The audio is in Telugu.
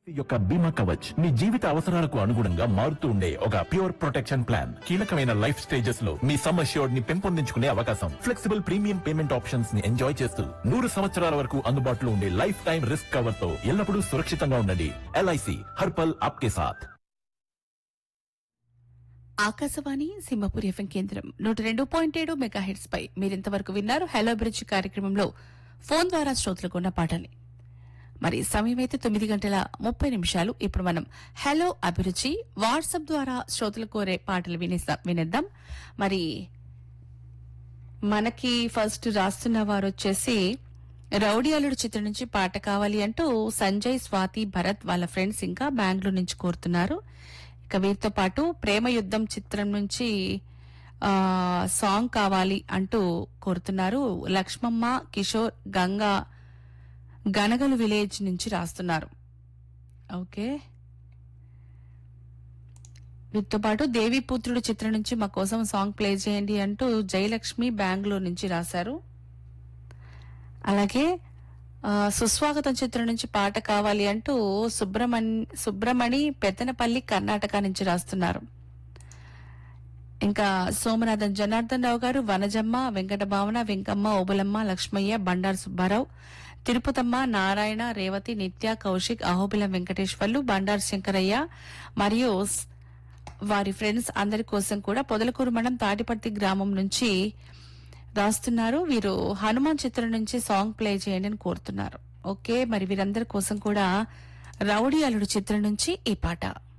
యొక్క బీమా కవచ్ మీ జీవిత అవసరాలకు అనుగుణంగా మారుతూ ఉండే ఒక ప్యూర్ ప్రొటెక్షన్ ప్లాన్ కీలకమైన లైఫ్ స్టేజెస్ లో మీ సమ్ అష్యూర్డ్ ని పెంపొందించుకునే అవకాశం ఫ్లెక్సిబుల్ ప్రీమియం పేమెంట్ ఆప్షన్స్ ని ఎంజాయ్ చేస్తూ నూరు సంవత్సరాల వరకు అందుబాటులో ఉండే లైఫ్ టైం రిస్క్ కవర్ తో ఎల్లప్పుడూ సురక్షితంగా ఉండండి ఎల్ఐసి హర్పల్ ఆప్కే సాథ్ ఆకాశవాణి సింహపూర్ ఎఫ్ఎం కేంద్రం నూట రెండు పాయింట్ ఏడు మెగా హెడ్స్ పై మీరింతవరకు విన్నారు హలో బ్రిడ్జ్ కార్యక్రమంలో ఫోన్ ద్వారా శ్రోతలకు ఉన్న పాటల్ని మరి సమయం అయితే తొమ్మిది గంటల ముప్పై నిమిషాలు ఇప్పుడు మనం హలో అభిరుచి వాట్సాప్ ద్వారా శ్రోతలు కోరే పాటలు వినేస్తాం వినేద్దాం మరి మనకి ఫస్ట్ రాస్తున్న వారు వచ్చేసి రౌడీ అల్లుడు చిత్రం నుంచి పాట కావాలి అంటూ సంజయ్ స్వాతి భరత్ వాళ్ళ ఫ్రెండ్స్ ఇంకా బెంగళూరు నుంచి కోరుతున్నారు ఇక వీరితో పాటు ప్రేమ యుద్ధం చిత్రం నుంచి ఆ సాంగ్ కావాలి అంటూ కోరుతున్నారు లక్ష్మమ్మ కిషోర్ గంగా గనగలు విలేజ్ నుంచి రాస్తున్నారు ఓకే వీటితో పాటు దేవిపుత్రుడు చిత్రం నుంచి మా కోసం సాంగ్ ప్లే చేయండి అంటూ జయలక్ష్మి బెంగళూరు నుంచి రాశారు అలాగే ఆ, సుస్వాగతం చిత్రం నుంచి పాట కావాలి అంటూ సుబ్రమణి సుబ్రమణి పెద్దనపల్లి కర్ణాటక నుంచి రాస్తున్నారు ఇంకా సోమనాథన్ జనార్దన్ రావు గారు వనజమ్మ వెంకట భావన వెంకమ్మ ఓబులమ్మ లక్ష్మయ్య బండారు సుబ్బారావు తిరుపతమ్మ నారాయణ రేవతి నిత్య కౌశిక్ అహోబిలం వెంకటేశ్వర్లు బండారు శంకరయ్య మరియు స్- వారి ఫ్రెండ్స్ అందరి కోసం కూడా పొదలకూరు మండలం తాటిపర్తి గ్రామం నుంచి రాస్తున్నారు వీరు హనుమాన్ చిత్రం నుంచి సాంగ్ ప్లే చేయండి అని కోరుతున్నారు ఓకే మరి వీరందరి కోసం కూడా రౌడీ అల్లుడు చిత్రం నుంచి ఈ పాట